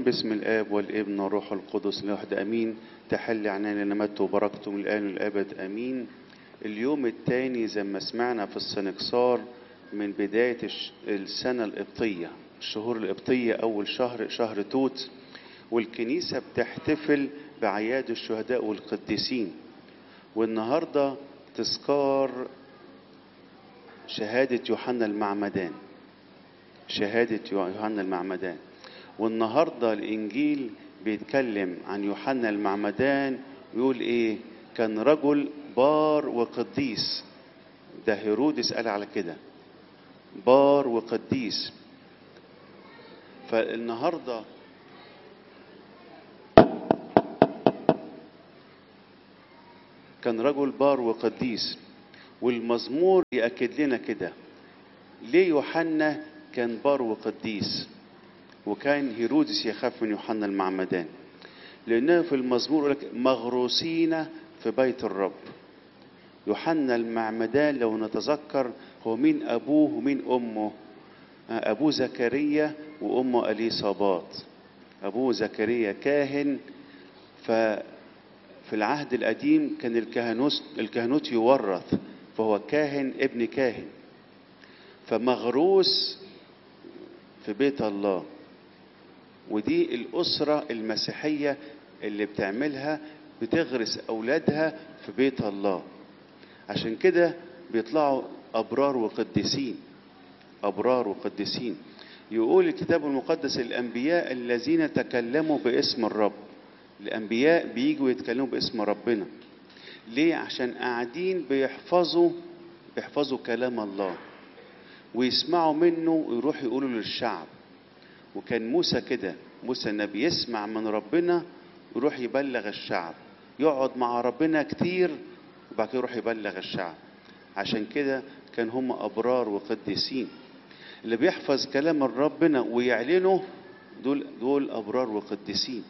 باسم الآب والابن والروح القدس الواحد أمين تحل عنان نمت وبركتم الآن والأبد أمين اليوم الثاني زي ما سمعنا في السنكسار من بداية الش- السنة القبطية الشهور القبطية أول شهر شهر توت والكنيسة بتحتفل بأعياد الشهداء والقديسين والنهاردة تذكار شهادة يوحنا المعمدان شهادة يوحنا المعمدان والنهاردة الإنجيل بيتكلم عن يوحنا المعمدان ويقول إيه كان رجل بار وقديس ده هيرودس قال على كده بار وقديس فالنهارده كان رجل بار وقديس والمزمور يأكد لنا كده ليه يوحنا كان بار وقديس وكان هيرودس يخاف من يوحنا المعمدان لأنه في المزمور يقول لك مغروسين في بيت الرب يوحنا المعمدان لو نتذكر هو مين أبوه ومين أمه آه، أبوه زكريا وأمه أليصابات أبوه زكريا كاهن ففي العهد القديم كان الكهنوت الكهنوت يورث فهو كاهن ابن كاهن فمغروس في بيت الله ودي الأسرة المسيحية اللي بتعملها بتغرس أولادها في بيت الله عشان كده بيطلعوا أبرار وقديسين أبرار وقديسين يقول الكتاب المقدس الأنبياء الذين تكلموا باسم الرب الأنبياء بيجوا يتكلموا باسم ربنا ليه عشان قاعدين بيحفظوا بيحفظوا كلام الله ويسمعوا منه ويروحوا يقولوا للشعب وكان موسى كده موسى النبي يسمع من ربنا ويروح يبلغ الشعب يقعد مع ربنا كتير وبعد كده يروح يبلغ الشعب عشان كده كان هم أبرار وقديسين اللي بيحفظ كلام ربنا ويعلنه دول دول أبرار وقديسين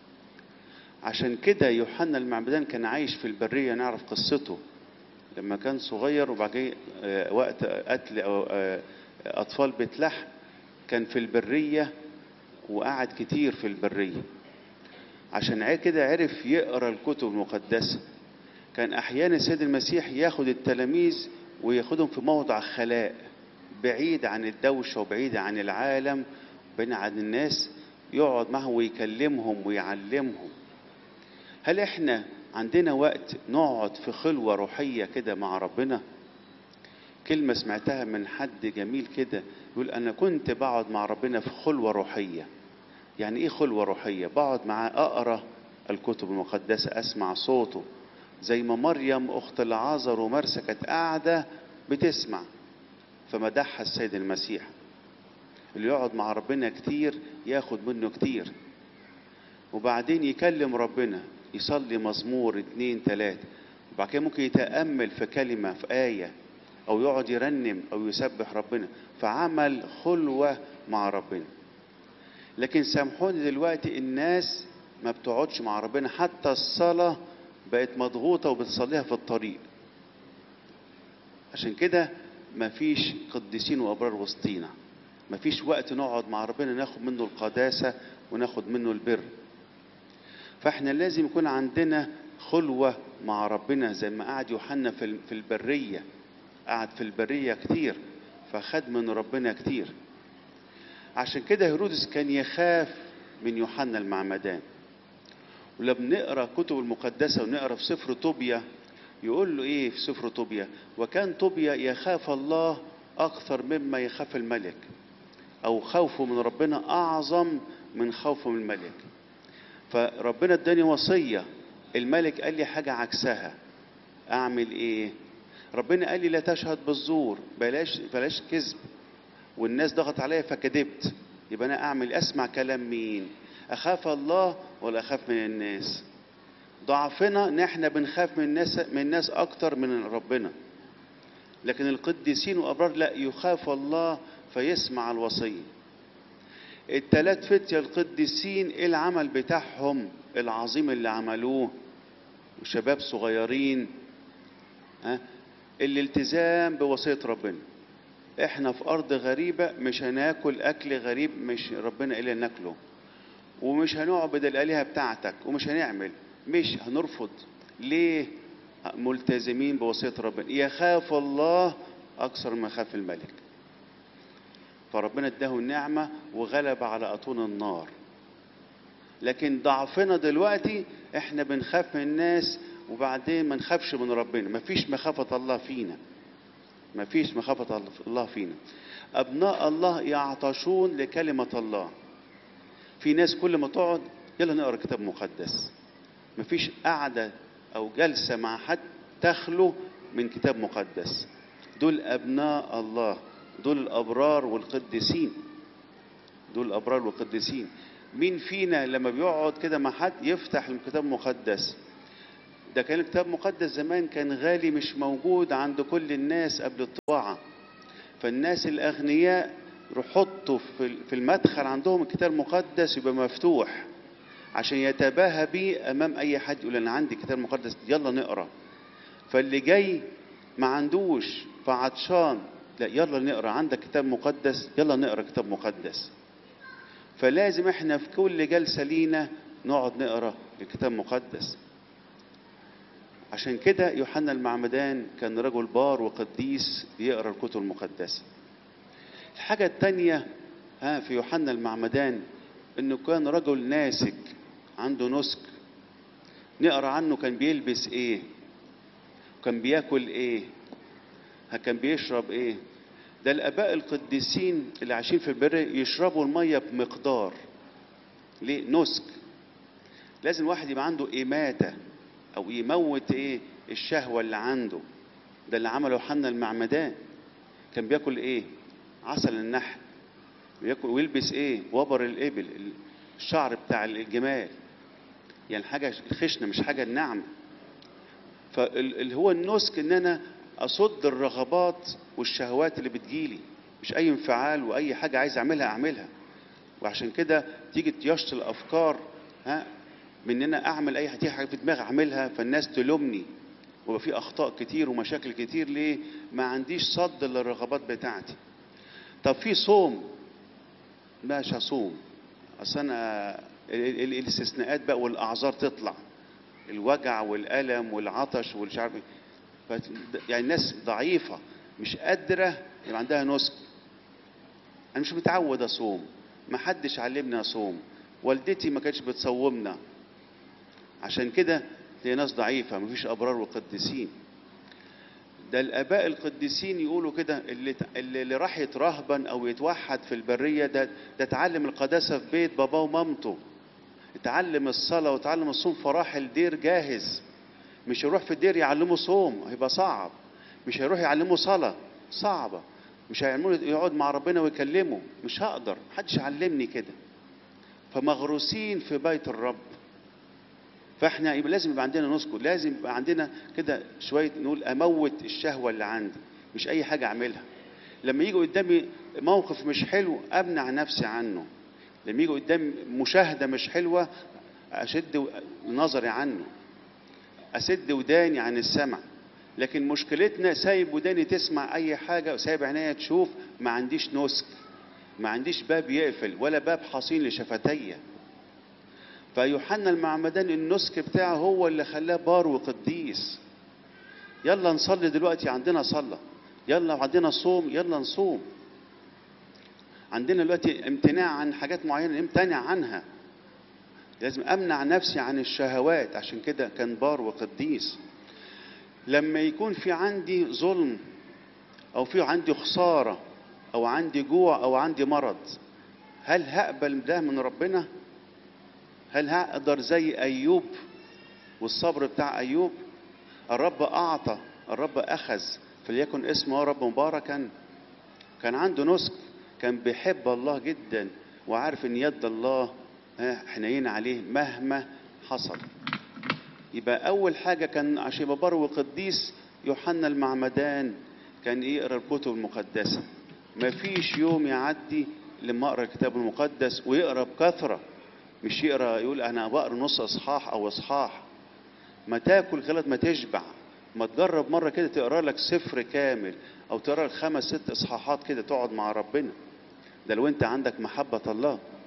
عشان كده يوحنا المعمدان كان عايش في البرية نعرف قصته لما كان صغير وبعد كده آه، وقت قتل أو آه، أطفال بيت لحم كان في البرية وقعد كتير في البرية عشان ع- كده عرف يقرأ الكتب المقدسة كان أحيانا السيد المسيح ياخد التلاميذ وياخدهم في موضع خلاء بعيد عن الدوشة وبعيد عن العالم بعيد عن الناس يقعد معهم ويكلمهم ويعلمهم هل احنا عندنا وقت نقعد في خلوة روحية كده مع ربنا كلمة سمعتها من حد جميل كده يقول أنا كنت بقعد مع ربنا في خلوة روحية يعني إيه خلوة روحية بقعد معاه أقرأ الكتب المقدسة أسمع صوته زي ما مريم أخت العازر ومرسى كانت قاعدة بتسمع فمدحها السيد المسيح اللي يقعد مع ربنا كتير ياخد منه كتير وبعدين يكلم ربنا يصلي مزمور اتنين تلاتة وبعد كده ممكن يتأمل في كلمة في آية أو يقعد يرنم أو يسبح ربنا فعمل خلوة مع ربنا لكن سامحوني دلوقتي الناس ما بتقعدش مع ربنا حتى الصلاة بقت مضغوطة وبتصليها في الطريق عشان كده مفيش قديسين وأبرار وسطينا مفيش وقت نقعد مع ربنا ناخد منه القداسة وناخد منه البر فاحنا لازم يكون عندنا خلوة مع ربنا زي ما قعد يوحنا في ال- في البرية قعد في البرية كتير فخد من ربنا كتير عشان كده هيرودس كان يخاف من يوحنا المعمدان ولما بنقرا كتب المقدسه ونقرا في سفر طوبيا يقول له ايه في سفر طوبيا وكان طوبيا يخاف الله اكثر مما يخاف الملك او خوفه من ربنا اعظم من خوفه من الملك فربنا اداني وصيه الملك قال لي حاجه عكسها اعمل ايه ربنا قال لي لا تشهد بالزور بلاش بلاش كذب والناس ضغط عليا فكذبت يبقى انا اعمل اسمع كلام مين اخاف الله ولا اخاف من الناس ضعفنا ان احنا بنخاف من الناس من الناس اكتر من ربنا لكن القديسين وابرار لا يخاف الله فيسمع الوصيه التلات فتية القديسين ايه العمل بتاعهم العظيم اللي عملوه وشباب صغيرين ها الالتزام بوصية ربنا احنا في ارض غريبة مش هناكل اكل غريب مش ربنا قال لنا ناكله ومش هنعبد الآلهة بتاعتك ومش هنعمل مش هنرفض ليه ملتزمين بوصية ربنا يخاف الله أكثر ما يخاف الملك فربنا اداه النعمة وغلب على أطون النار لكن ضعفنا دلوقتي احنا بنخاف من الناس وبعدين ما نخافش من ربنا مفيش مخافة الله فينا مفيش مخافة الله فينا أبناء الله يعطشون لكلمة الله في ناس كل ما تقعد يلا نقرا كتاب مقدس مفيش قعدة أو جلسة مع حد تخلو من كتاب مقدس دول أبناء الله دول الأبرار والقديسين دول الأبرار والقديسين مين فينا لما بيقعد كده مع حد يفتح الكتاب المقدس ده كان الكتاب المقدس زمان كان غالي مش موجود عند كل الناس قبل الطباعة فالناس الأغنياء يحطوا في المدخل عندهم الكتاب المقدس يبقى مفتوح عشان يتباهى بيه أمام أي حد يقول أنا عندي كتاب مقدس يلا نقرأ فاللي جاي ما عندوش فعطشان لا يلا نقرأ عندك كتاب مقدس يلا نقرأ كتاب مقدس فلازم احنا في كل جلسة لينا نقعد نقرأ الكتاب المقدس عشان كده يوحنا المعمدان كان رجل بار وقديس بيقرا الكتب المقدسه الحاجة التانية ها في يوحنا المعمدان انه كان رجل ناسك عنده نسك نقرا عنه كان بيلبس ايه كان بياكل ايه كان بيشرب ايه ده الاباء القديسين اللي عايشين في البر يشربوا الميه بمقدار ليه نسك لازم الواحد يبقى عنده إماتة أو يموت إيه الشهوة اللي عنده ده اللي عمله يوحنا المعمدان كان بياكل إيه عسل النحل وياكل ويلبس إيه وبر الإبل الشعر بتاع الجمال يعني حاجة الخشنة مش حاجة الناعمة فاللي هو النسك إن أنا أصد الرغبات والشهوات اللي بتجيلي مش أي انفعال وأي حاجة عايز أعملها أعملها وعشان كده تيجي تيشط الأفكار ها من ان انا اعمل اي حاجه في دماغي اعملها فالناس تلومني ويبقى في اخطاء كتير ومشاكل كتير ليه ما عنديش صد للرغبات بتاعتي طب في صوم ماشي اصوم اصل انا الاستثناءات بقى والاعذار تطلع الوجع والالم والعطش والمش عارف يعني الناس ضعيفه مش قادره يبقى عندها نسك انا مش متعود اصوم ما حدش علمني اصوم والدتي ما كانتش بتصومنا عشان كده هي ناس ضعيفة مفيش أبرار وقديسين ده الآباء القديسين يقولوا كده اللي, اللي راح يترهبن أو يتوحد في البرية ده ده اتعلم القداسة في بيت باباه ومامته اتعلم الصلاة وتعلم الصوم فراح الدير جاهز مش يروح في الدير يعلمه صوم هيبقى صعب مش هيروح يعلمه صلاة صعبة مش هيعملوا يقعد مع ربنا ويكلمه مش هقدر محدش علمني كده فمغروسين في بيت الرب فاحنا يبقى لازم يبقى عندنا نسكت لازم يبقى عندنا كده شويه نقول اموت الشهوه اللي عندي مش اي حاجه اعملها لما يجي قدامي موقف مش حلو امنع نفسي عنه لما يجي قدامي مشاهده مش حلوه اشد نظري عنه اسد وداني عن السمع لكن مشكلتنا سايب وداني تسمع اي حاجه وسايب عينيا تشوف ما عنديش نسك ما عنديش باب يقفل ولا باب حصين لشفتية فيوحنا المعمدان النسك بتاعه هو اللي خلاه بار وقديس يلا نصلي دلوقتي عندنا صلاة يلا عندنا صوم يلا نصوم عندنا دلوقتي امتناع عن حاجات معينة امتنع عنها لازم امنع نفسي عن الشهوات عشان كده كان بار وقديس لما يكون في عندي ظلم او في عندي خساره او عندي جوع او عندي مرض هل هقبل ده من ربنا هل هقدر زي ايوب والصبر بتاع ايوب الرب اعطى الرب اخذ فليكن اسمه رب مباركا كان عنده نسك كان بيحب الله جدا وعارف ان يد الله حنين عليه مهما حصل يبقى اول حاجه كان عشان يبقى بر وقديس يوحنا المعمدان كان يقرا الكتب المقدسه ما فيش يوم يعدي لما اقرا الكتاب المقدس ويقرا بكثره مش يقرا يقول انا بقرا نص اصحاح او اصحاح ما تاكل غلط ما تشبع ما تجرب مره كده تقرا لك سفر كامل او تقرا لك خمس ست اصحاحات كده تقعد مع ربنا ده لو انت عندك محبه الله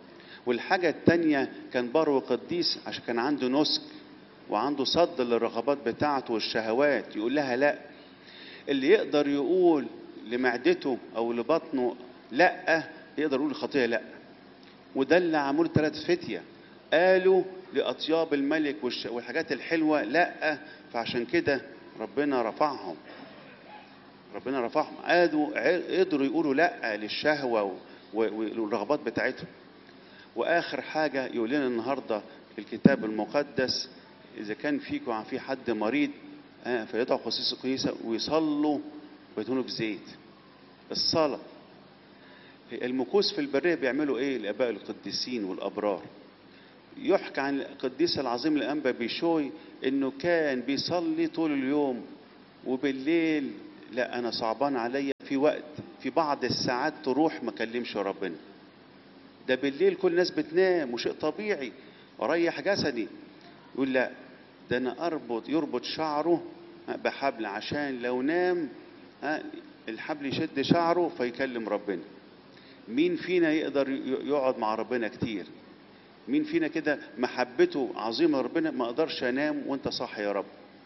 والحاجة التانية كان برو قديس عشان كان عنده نسك وعنده صد للرغبات بتاعته والشهوات يقول لها لا اللي يقدر يقول لمعدته او لبطنه لا يقدر يقول الخطيه لا وده اللي عملوا ثلاث فتيه قالوا لاطياب الملك والش- والحاجات الحلوه لا فعشان كده ربنا رفعهم ربنا رفعهم قادوا ع- قدروا يقولوا لا للشهوه و- و- والرغبات بتاعتهم واخر حاجه يقول لنا النهارده في الكتاب المقدس اذا كان فيكم في حد مريض آه، فيدعوا قسيس الكنيسه ويصلوا ويدهنوا بزيت الصلاه المكوس في البريه بيعملوا ايه الاباء القديسين والابرار يحكى عن القديس العظيم الانبا بيشوي انه كان بيصلي طول اليوم وبالليل لا انا صعبان عليا في وقت في بعض الساعات تروح ما كلمش ربنا ده بالليل كل الناس بتنام وشيء طبيعي وريح جسدي يقول لا ده انا اربط يربط شعره بحبل عشان لو نام ها، الحبل يشد شعره فيكلم ربنا مين فينا يقدر ي- يقعد مع ربنا كتير مين فينا كده محبته عظيمة لربنا ما اقدرش انام وانت صاحي يا رب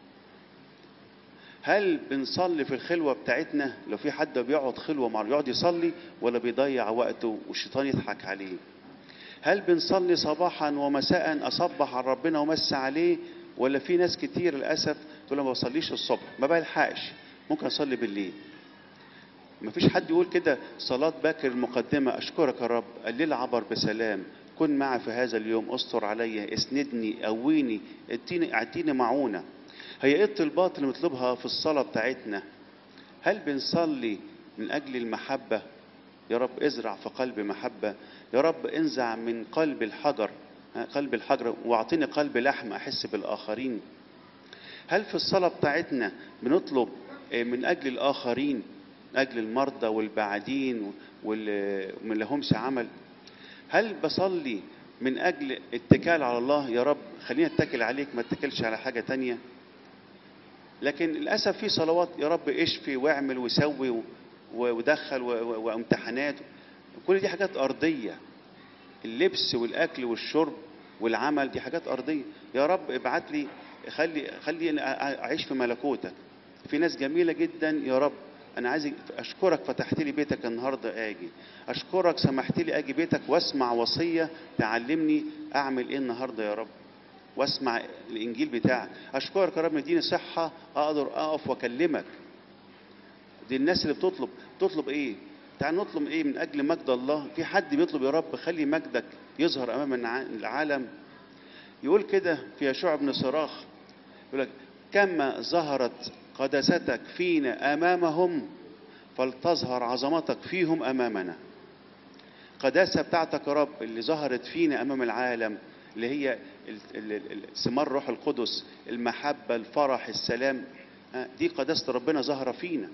هل بنصلي في الخلوة بتاعتنا لو في حد بيقعد خلوة مع يقعد يصلي ولا بيضيع وقته والشيطان يضحك عليه هل بنصلي صباحا ومساء اصبح على ربنا ومس عليه ولا في ناس كتير للاسف تقول أنا ما بصليش الصبح ما بلحقش ممكن اصلي بالليل ما فيش حد يقول كده صلاة باكر المقدمة أشكرك يا رب الليل عبر بسلام كن معي في هذا اليوم استر علي اسندني قويني اديني اعطيني معونة هي ايه الطلبات اللي بنطلبها في الصلاة بتاعتنا هل بنصلي من أجل المحبة يا رب ازرع في قلبي محبة يا رب انزع من قلب الحجر ها، قلب الحجر واعطيني قلب لحم أحس بالآخرين هل في الصلاة بتاعتنا بنطلب آه، من أجل الآخرين من أجل المرضى والبعدين واللي ومن لهمش عمل هل بصلي من أجل اتكال على الله يا رب خليني اتكل عليك ما اتكلش على حاجة تانية لكن للأسف في صلوات يا رب اشفي واعمل وسوي و- ودخل و- و- وامتحانات كل دي حاجات أرضية اللبس والأكل والشرب والعمل دي حاجات أرضية يا رب ابعت لي خلي خلي أنا أعيش في ملكوتك في ناس جميلة جدا يا رب أنا عايز أشكرك فتحت لي بيتك النهاردة آجي أشكرك سمحت لي أجي بيتك وأسمع وصية تعلمني أعمل إيه النهاردة يا رب واسمع الانجيل بتاعك اشكرك يا رب اديني صحه اقدر اقف واكلمك دي الناس اللي بتطلب تطلب ايه تعال نطلب ايه من اجل مجد الله في حد بيطلب يا رب خلي مجدك يظهر امام الع- العالم يقول كده في يشوع بن صراخ يقول لك كما ظهرت قداستك فينا امامهم فلتظهر عظمتك فيهم امامنا القداسه بتاعتك يا رب اللي ظهرت فينا امام العالم اللي هي ال- ال- ال- ثمار روح القدس المحبه الفرح السلام ها، دي قداسه ربنا ظاهره فينا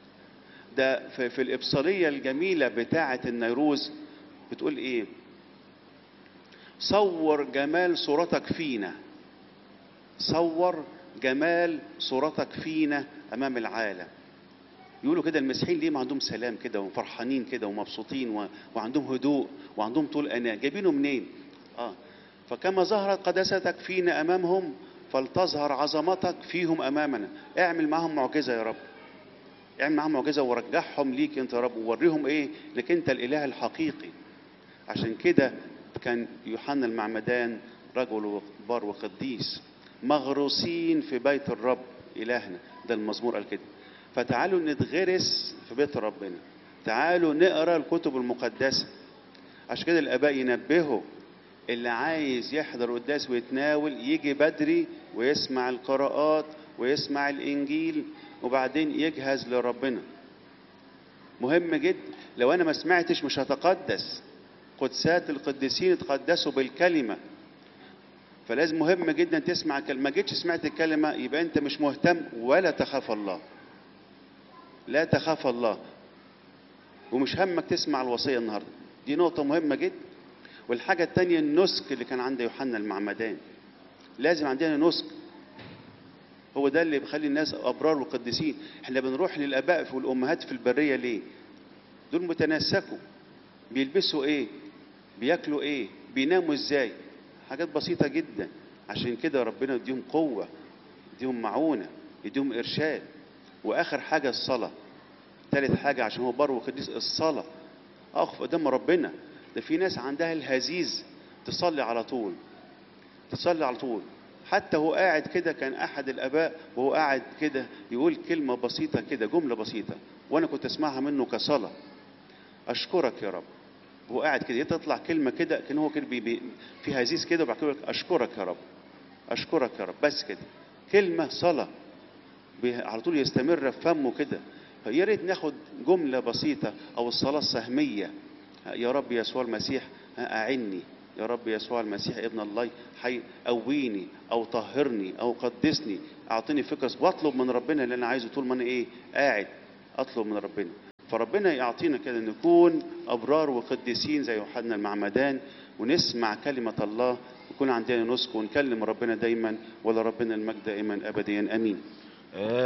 ده في, في الابصاليه الجميله بتاعه النيروز بتقول ايه صور جمال صورتك فينا صور جمال صورتك فينا امام العالم يقولوا كده المسيحيين ليه ما عندهم سلام كده وفرحانين كده ومبسوطين و... وعندهم هدوء وعندهم طول اناه جايبينه منين اه فكما ظهرت قداستك فينا امامهم فلتظهر عظمتك فيهم امامنا اعمل معهم معجزه يا رب اعمل معهم معجزه ورجعهم ليك انت يا رب ووريهم ايه انك انت الاله الحقيقي عشان كده كان يوحنا المعمدان رجل بار وقديس مغروسين في بيت الرب إلهنا ده المزمور قال كده فتعالوا نتغرس في بيت ربنا تعالوا نقرا الكتب المقدسة عشان كده الآباء ينبهوا اللي عايز يحضر قداس ويتناول يجي بدري ويسمع القراءات ويسمع الإنجيل وبعدين يجهز لربنا مهم جدا لو أنا ما سمعتش مش هتقدس قدسات القديسين اتقدسوا بالكلمة فلازم مهم جدا تسمع كلمة ما جيتش سمعت الكلمة يبقى أنت مش مهتم ولا تخاف الله لا تخاف الله ومش همك تسمع الوصية النهاردة دي نقطة مهمة جدا والحاجة التانية النسك اللي كان عند يوحنا المعمدان لازم عندنا نسك هو ده اللي بيخلي الناس أبرار وقديسين احنا بنروح للآباء والأمهات في البرية ليه دول متناسكوا بيلبسوا ايه بياكلوا ايه بيناموا ازاي حاجات بسيطة جدا عشان كده ربنا يديهم قوة يديهم معونة يديهم إرشاد وآخر حاجة الصلاة ثالث حاجة عشان هو بر وقديس الصلاة أقف قدام ربنا ده في ناس عندها الهزيز تصلي على طول تصلي على طول حتى هو قاعد كده كان أحد الآباء وهو قاعد كده يقول كلمة بسيطة كده جملة بسيطة وأنا كنت أسمعها منه كصلاة أشكرك يا رب هو قاعد كده تطلع كلمة كده كان هو كده بي بي في هزيز كده وبعد كده يقول لك أشكرك يا رب أشكرك يا رب بس كده كلمة صلاة بي- على طول يستمر في فمه كده يا ريت ناخد جملة بسيطة أو الصلاة السهمية يا رب يسوع المسيح أعني يا رب يسوع المسيح ابن الله حي قويني أو طهرني أو قدسني أعطيني فكرة وأطلب من ربنا اللي أنا عايزه طول ما أنا إيه قاعد أطلب من ربنا فربنا يعطينا كده نكون أبرار وقديسين زي يوحنا المعمدان ونسمع كلمة الله يكون عندنا نسك ونكلم ربنا دايما ولا ربنا المجد دائما أبديا أمين